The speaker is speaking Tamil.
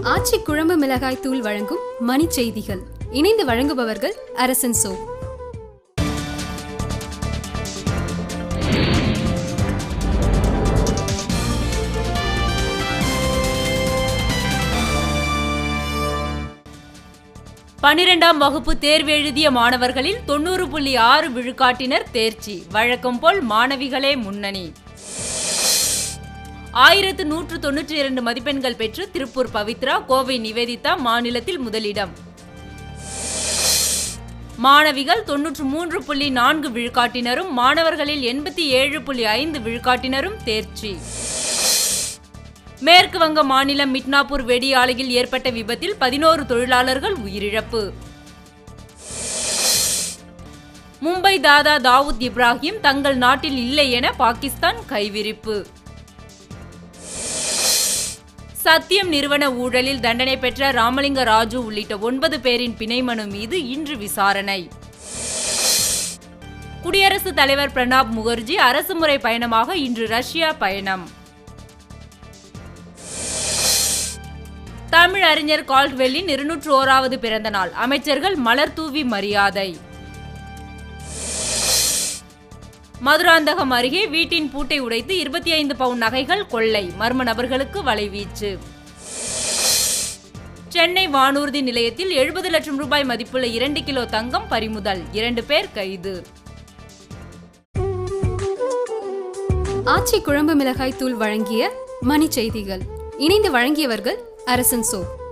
ஆச்சி குழம்பு மிளகாய் தூள் வழங்கும் மணி செய்திகள் இணைந்து வழங்குபவர்கள் அரசன் சோ பனிரெண்டாம் வகுப்பு தேர்வு எழுதிய மாணவர்களில் தொண்ணூறு புள்ளி ஆறு விழுக்காட்டினர் தேர்ச்சி வழக்கம் போல் மாணவிகளே முன்னணி ஆயிரத்து நூற்று தொன்னூற்றி இரண்டு மதிப்பெண்கள் பெற்று திருப்பூர் பவித்ரா கோவை நிவேதிதா மாநிலத்தில் முதலிடம் மாணவிகள் தொன்னூற்று மூன்று புள்ளி நான்கு விழுக்காட்டினரும் மாணவர்களில் எண்பத்தி ஏழு புள்ளி ஐந்து விழுக்காட்டினரும் தேர்ச்சி மேற்கு வங்க மாநிலம் மிட்னாப்பூர் வெடி ஆலையில் ஏற்பட்ட விபத்தில் பதினோரு தொழிலாளர்கள் உயிரிழப்பு மும்பை தாதா தாவூத் இப்ராஹிம் தங்கள் நாட்டில் இல்லை என பாகிஸ்தான் கைவிரிப்பு சத்தியம் நிறுவன ஊழலில் தண்டனை பெற்ற ராமலிங்க ராஜு உள்ளிட்ட ஒன்பது பேரின் பிணை மனு மீது இன்று விசாரணை குடியரசுத் தலைவர் பிரணாப் முகர்ஜி அரசுமுறை பயணமாக இன்று ரஷ்யா பயணம் தமிழ் அறிஞர் கால்ட்வெல்லின் இருநூற்று ஓராவது பிறந்த நாள் அமைச்சர்கள் மலர் தூவி மரியாதை மதுராந்தகம் அருகே வீட்டின் பூட்டை உடைத்து இருபத்தி ஐந்து பவுன் நகைகள் கொள்ளை மர்ம நபர்களுக்கு வலைவீச்சு சென்னை வானூர்தி நிலையத்தில் எழுபது லட்சம் ரூபாய் மதிப்புள்ள இரண்டு கிலோ தங்கம் பறிமுதல் இரண்டு பேர் கைது ஆச்சி குழம்பு மிளகாய் தூள் வழங்கிய மணி செய்திகள் இணைந்து வழங்கியவர்கள் அரசன் சோ